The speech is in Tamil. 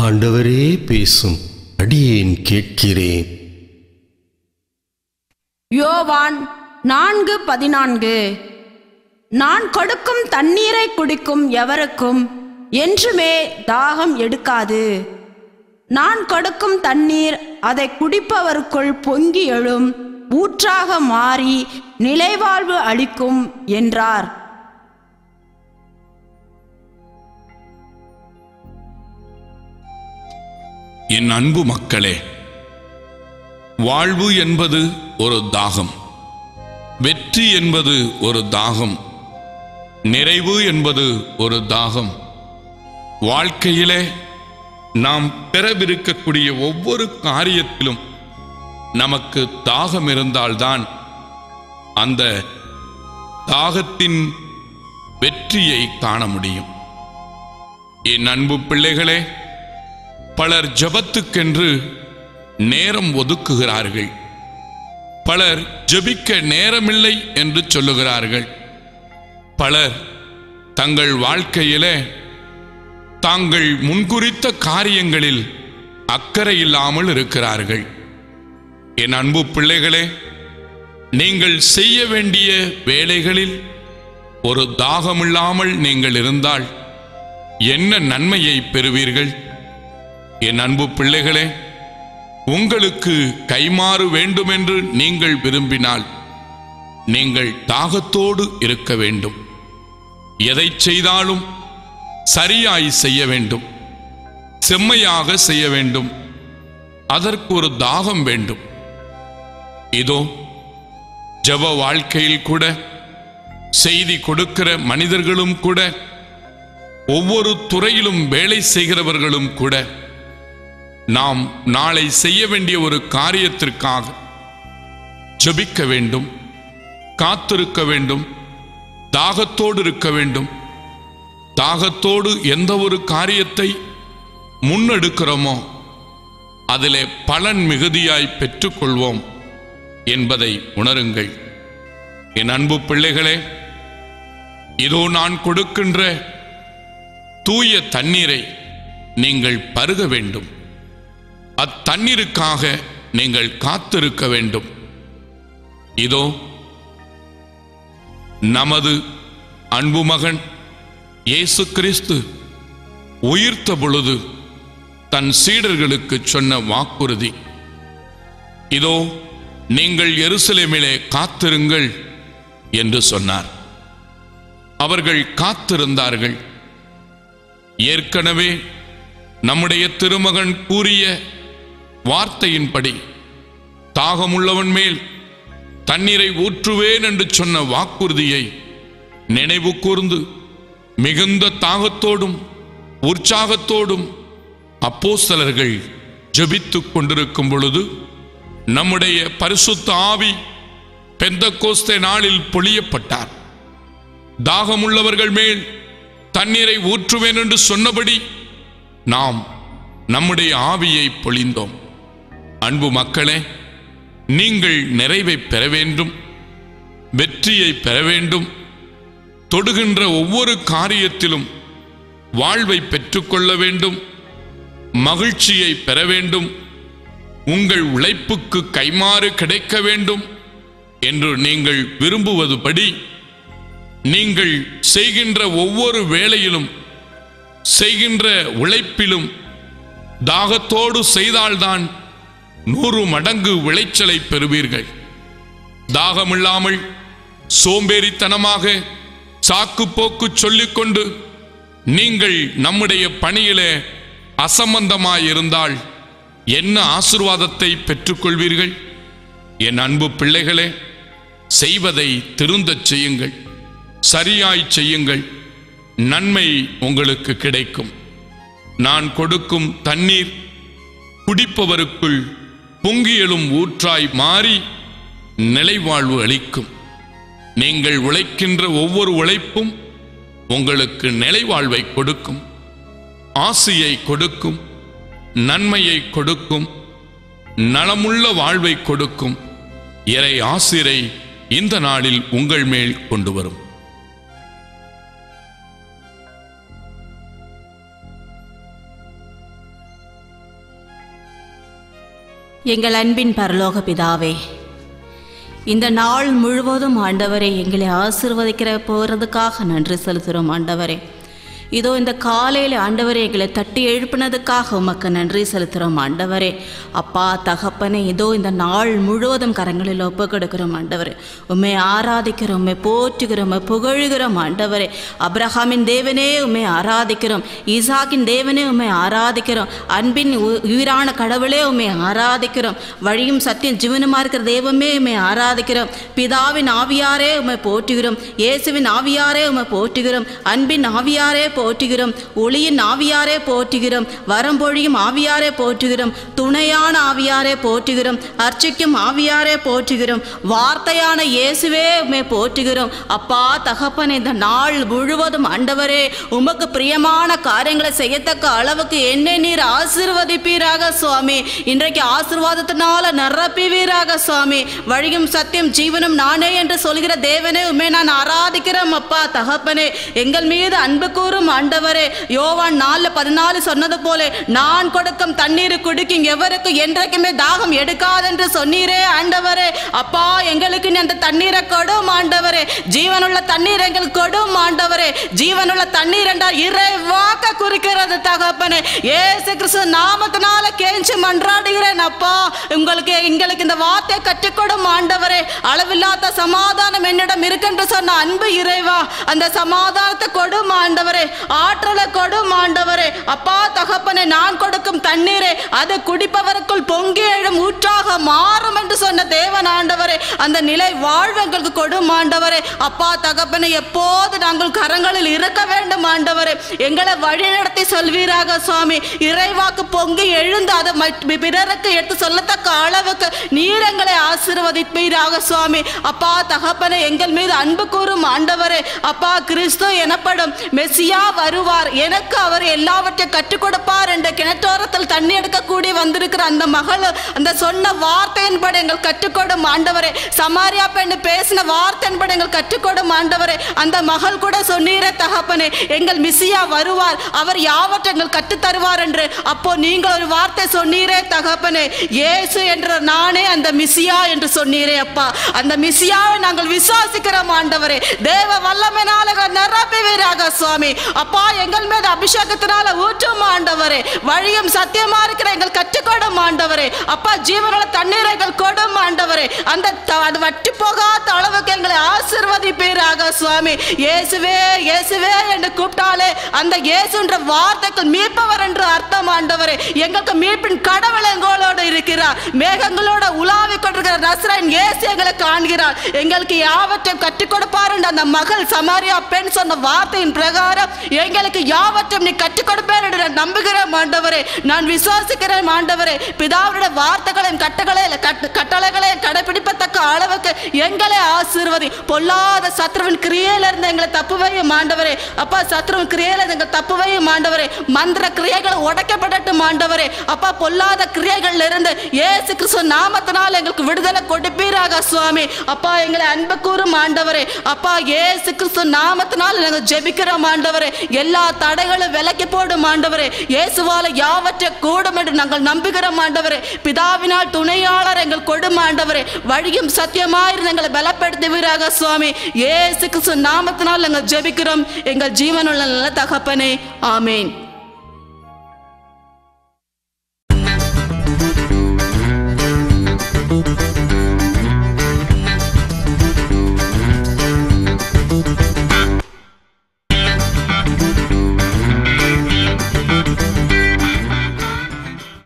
ஆண்டவரே பேசும் அடியேன் கேட்கிறேன் யோவான் நான்கு பதினான்கு நான் கொடுக்கும் தண்ணீரை குடிக்கும் எவருக்கும் என்றுமே தாகம் எடுக்காது நான் கொடுக்கும் தண்ணீர் அதை குடிப்பவருக்குள் பொங்கி எழும் ஊற்றாக மாறி நிலைவாழ்வு அளிக்கும் என்றார் என் அன்பு மக்களே வாழ்வு என்பது ஒரு தாகம் வெற்றி என்பது ஒரு தாகம் நிறைவு என்பது ஒரு தாகம் வாழ்க்கையிலே நாம் பெறவிருக்கக்கூடிய ஒவ்வொரு காரியத்திலும் நமக்கு தாகம் இருந்தால்தான் அந்த தாகத்தின் வெற்றியை காண முடியும் என் அன்பு பிள்ளைகளே பலர் ஜெபத்துக்கென்று நேரம் ஒதுக்குகிறார்கள் பலர் ஜெபிக்க நேரமில்லை என்று சொல்லுகிறார்கள் பலர் தங்கள் வாழ்க்கையிலே தாங்கள் முன்குறித்த காரியங்களில் அக்கறை இல்லாமல் இருக்கிறார்கள் என் அன்பு பிள்ளைகளே நீங்கள் செய்ய வேண்டிய வேலைகளில் ஒரு தாகமில்லாமல் நீங்கள் இருந்தால் என்ன நன்மையை பெறுவீர்கள் என் அன்பு பிள்ளைகளே உங்களுக்கு கைமாறு வேண்டுமென்று நீங்கள் விரும்பினால் நீங்கள் தாகத்தோடு இருக்க வேண்டும் எதை செய்தாலும் சரியாய் செய்ய வேண்டும் செம்மையாக செய்ய வேண்டும் அதற்கு ஒரு தாகம் வேண்டும் இதோ ஜப வாழ்க்கையில் கூட செய்தி கொடுக்கிற மனிதர்களும் கூட ஒவ்வொரு துறையிலும் வேலை செய்கிறவர்களும் கூட நாம் நாளை செய்ய வேண்டிய ஒரு காரியத்திற்காக ஜெபிக்க வேண்டும் காத்திருக்க வேண்டும் தாகத்தோடு இருக்க வேண்டும் தாகத்தோடு எந்த ஒரு காரியத்தை முன்னெடுக்கிறோமோ அதிலே பலன் மிகுதியாய் பெற்றுக்கொள்வோம் என்பதை உணருங்கள் என் அன்பு பிள்ளைகளே இதோ நான் கொடுக்கின்ற தூய தண்ணீரை நீங்கள் பருக வேண்டும் அத்தண்ணீருக்காக நீங்கள் காத்திருக்க வேண்டும் இதோ நமது அன்பு மகன் இயேசு கிறிஸ்து உயிர்த்த பொழுது தன் சீடர்களுக்கு சொன்ன வாக்குறுதி இதோ நீங்கள் எருசலேமிலே காத்திருங்கள் என்று சொன்னார் அவர்கள் காத்திருந்தார்கள் ஏற்கனவே நம்முடைய திருமகன் கூறிய வார்த்தையின்படி தாகமுள்ளவன் மேல் தண்ணீரை ஊற்றுவேன் என்று சொன்ன வாக்குறுதியை நினைவு கூர்ந்து மிகுந்த தாகத்தோடும் உற்சாகத்தோடும் அப்போஸ்தலர்கள் ஜெபித்துக் கொண்டிருக்கும் பொழுது நம்முடைய பரிசுத்த ஆவி பெந்தகோஸ்தே நாளில் பொழியப்பட்டார் தாகமுள்ளவர்கள் மேல் தண்ணீரை ஊற்றுவேன் என்று சொன்னபடி நாம் நம்முடைய ஆவியை பொழிந்தோம் அன்பு மக்களே நீங்கள் நிறைவை பெற வேண்டும் வெற்றியை பெற வேண்டும் தொடுகின்ற ஒவ்வொரு காரியத்திலும் வாழ்வை பெற்றுக்கொள்ள வேண்டும் மகிழ்ச்சியை பெற வேண்டும் உங்கள் உழைப்புக்கு கைமாறு கிடைக்க வேண்டும் என்று நீங்கள் விரும்புவதுபடி நீங்கள் செய்கின்ற ஒவ்வொரு வேலையிலும் செய்கின்ற உழைப்பிலும் தாகத்தோடு செய்தால்தான் நூறு மடங்கு விளைச்சலை பெறுவீர்கள் தாகமில்லாமல் சோம்பேறித்தனமாக சாக்கு போக்கு சொல்லிக்கொண்டு நீங்கள் நம்முடைய பணியிலே அசம்பந்தமாயிருந்தால் என்ன ஆசிர்வாதத்தை பெற்றுக்கொள்வீர்கள் என் அன்பு பிள்ளைகளே செய்வதை திருந்தச் செய்யுங்கள் சரியாய் செய்யுங்கள் நன்மை உங்களுக்கு கிடைக்கும் நான் கொடுக்கும் தண்ணீர் குடிப்பவருக்குள் பொங்கியலும் ஊற்றாய் மாறி நிலைவாழ்வு அளிக்கும் நீங்கள் உழைக்கின்ற ஒவ்வொரு உழைப்பும் உங்களுக்கு நிலைவாழ்வை கொடுக்கும் ஆசையை கொடுக்கும் நன்மையை கொடுக்கும் நலமுள்ள வாழ்வை கொடுக்கும் இறை ஆசிரை இந்த நாளில் உங்கள் மேல் கொண்டு வரும் எங்கள் அன்பின் பரலோக பிதாவே இந்த நாள் முழுவதும் ஆண்டவரே எங்களை ஆசிர்வதிக்கிற போகிறதுக்காக நன்றி செலுத்துகிறோம் ஆண்டவரே இதோ இந்த காலையில் ஆண்டவரே எங்களை தட்டி எழுப்பினதுக்காக உமக்கு நன்றி செலுத்துகிறோம் ஆண்டவரே அப்பா தகப்பனே இதோ இந்த நாள் முழுவதும் கரங்களில் ஒப்பு கொடுக்கிறோம் ஆண்டவரே உண்மை ஆராதிக்கிறோம் உண்மை போற்றுகிறோம் உம்மை புகழுகிறோம் ஆண்டவரே அப்ரஹாமின் தேவனே உண்மை ஆராதிக்கிறோம் ஈசாக்கின் தேவனே உண்மை ஆராதிக்கிறோம் அன்பின் உ- உயிரான கடவுளே உண்மை ஆராதிக்கிறோம் வழியும் சத்தியம் ஜீவனுமா இருக்கிற தெய்வமே உண்மை ஆராதிக்கிறோம் பிதாவின் ஆவியாரே உம்மை போற்றுகிறோம் இயேசுவின் ஆவியாரே உம்மை போற்றுகிறோம் அன்பின் ஆவியாரே போற்றுகிறோம் ஒளியின் ஆவியாரே போற்றுகிறோம் வரம்பொழியும் ஆவியாரே போற்றுகிறோம் துணையான ஆவியாரே போற்றுகிறோம் அர்ச்சிக்கும் ஆவியாரே போற்றுகிறோம் வார்த்தையான இயேசுவே உம்மை போற்றுகிறோம் அப்பா தகப்பன் இந்த நாள் முழுவதும் ஆண்டவரே உமக்கு பிரியமான காரியங்களை செய்யத்தக்க அளவுக்கு என்னை நீர் ஆசீர்வதிப்பீராக சுவாமி இன்றைக்கு ஆசீர்வாதத்தினால நிரப்புவீராக சுவாமி வழியும் சத்தியம் ஜீவனும் நானே என்று சொல்கிற தேவனே உண்மை நான் ஆராதிக்கிறோம் அப்பா தகப்பனே எங்கள் மீது அன்பு கூறும் ஆண்டவரே யோவான் நாலு பதினாலு சொன்னது போல நான் கொடுக்கும் தண்ணீர் குடிக்கும் எவருக்கும் என்றைக்குமே தாகம் எடுக்காதென்று சொன்னீரே ஆண்டவரே அப்பா எங்களுக்கு நீ அந்த தண்ணீரை கொடும் ஆண்டவரே ஜீவனுள்ள தண்ணீர் எங்களுக்கு கொடும் ஆண்டவரே ஜீவனுள்ள தண்ணீர் என்றால் இறைவாக்க குறிக்கிறது தகப்பனே ஏசு கிறிஸ்து நாமத்தினால கேஞ்சு மன்றாடுகிறேன் அப்பா உங்களுக்கு எங்களுக்கு இந்த வார்த்தையை கற்றுக்கொடும் ஆண்டவரே அளவில்லாத சமாதானம் என்னிடம் இருக்குன்னு சொன்ன அன்பு இறைவா அந்த சமாதானத்தை கொடும் ஆண்டவரே ஆற்றலை கொடும் ஆண்டவரே அப்பா தகப்பனே நான் கொடுக்கும் தண்ணீரே அது குடிப்பவருக்குள் பொங்கி எழும் ஊற்றாக மாறும் என்று சொன்ன தேவன் ஆண்டவரே அந்த நிலை வாழ்வு எங்களுக்கு கொடும் ஆண்டவரே அப்பா தகப்பனே எப்போது நாங்கள் கரங்களில் இருக்க வேண்டும் ஆண்டவரே எங்களை வழிநடத்தி சொல்வீராக சுவாமி இறைவாக்கு பொங்கி எழுந்து அதை மற்- பிறருக்கு எடுத்து சொல்லத்தக்க அளவுக்கு நீர் எங்களை ஆசீர்வதிப்பீராக சுவாமி அப்பா தகப்பனே எங்கள் மீது அன்பு கூறும் ஆண்டவரே அப்பா கிறிஸ்து எனப்படும் மெஸ்ஸியா வருவார் எனக்கு அவர் எல்லாவற்றையும் கற்றுக் கொடுப்பார் என்ற கிணற்றோரத்தில் தண்ணி எடுக்கக்கூடி வந்திருக்கிற அந்த மகள் அந்த சொன்ன வார்த்தையின்படி எங்கள் கற்றுக்கொடும் ஆண்டவரே சமாரியா பெண் பேசின வார்த்தையின்படி எங்கள் கற்றுக்கொடும் ஆண்டவரே அந்த மகள் கூட சொன்னீரே தகப்பனே எங்கள் மிஸ்ஸியா வருவார் அவர் யாவற்றை எங்கள் கற்றுத் தருவார் என்று அப்போ நீங்கள் ஒரு வார்த்தை சொன்னீரே தகப்பனே இயேசு என்ற நானே அந்த மிஸ்ஸியா என்று சொன்னீரே அப்பா அந்த மிஸ்ஸியாவை நாங்கள் விசுவாசிக்கிறோம் ஆண்டவரே தேவ வல்லமைனால நிரப்புவீராக சுவாமி அப்பா எங்கள் மீது அபிஷேகத்தினால ஊற்றும் ஆண்டவரே வழியும் சத்தியமா இருக்கிற எங்கள் கற்றுக்கொடும் ஆண்டவரே அப்பா ஜீவனுள்ள தண்ணீரை எங்கள் கொடும் ஆண்டவரே அந்த த- அது வட்டி போகாத அளவுக்கு எங்களை ஆசிர்வதிப்பீராக சுவாமி இயேசுவே இயேசுவே என்று கூப்பிட்டாலே அந்த இயேசுன்ற வார்த்தைக்கு மீட்பவர் என்று அர்த்தம் ஆண்டவரே எங்களுக்கு மீட்பின் கடவுள் எங்களோடு இருக்கிறார் மேகங்களோட உலாவிக் கொண்டிருக்கிற நஸ்ரன் இயேசு எங்களை காண்கிறார் எங்களுக்கு யாவற்றையும் கற்றுக் கொடுப்பார் என்று அந்த மகள் சமாரியா பெண் சொன்ன வார்த்தையின் பிரகாரம் எங்களுக்கு யாவற்றையும் நீ கற்றுக் கொடுப்பேன் என்று நான் நம்புகிறேன் ஆண்டவரே நான் விசுவாசிக்கிறேன் ஆண்டவரே பிதாவுடைய வார்த்தைகளையும் கட்டுகளையும் கட்டு- கட்டளைகளையும் கடைபிடிப்பத்தக்க அளவுக்கு எங்களை ஆசீர்வதி பொல்லாத சத்ருவின் கிரியையில இருந்து எங்களை தப்புவையும் ஆண்டவரே அப்பா சத்ருவின் கிரியையில இருந்து எங்களை தப்புவையும் ஆண்டவரே மந்திர கிரியைகள் உடைக்கப்படட்டும் ஆண்டவரே அப்பா பொல்லாத கிரியைகள்ல இருந்து இயேசு கிறிஸ்து நாமத்தினால் எங்களுக்கு விடுதலை கொடுப்பீராக சுவாமி அப்பா எங்களை அன்பு கூறும் ஆண்டவரே அப்பா இயேசு கிறிஸ்து நாமத்தினால் நாங்கள் ஜெபிக்கிறோம் ஆண்டவரே எல்லா தடைகளும் விலக்கி போடும் ஆண்டவரே இயேசுவால யாவற்றை கூடும் என்று நாங்கள் நம்புகிறோம் ஆண்டவரே பிதாவினால் துணையாளர் எங்கள் கொடும் ஆண்டவரே வழியும் சத்தியமாயிருந்து எங்களை பலப்படுத்துவீராக சுவாமி இயேசு கிறிஸ்து நாமத்தினால் நாங்கள் ஜெபிக்கிறோம் எங்கள் ஜீவனுள்ள நல்ல தகப்பனே ஆமேன்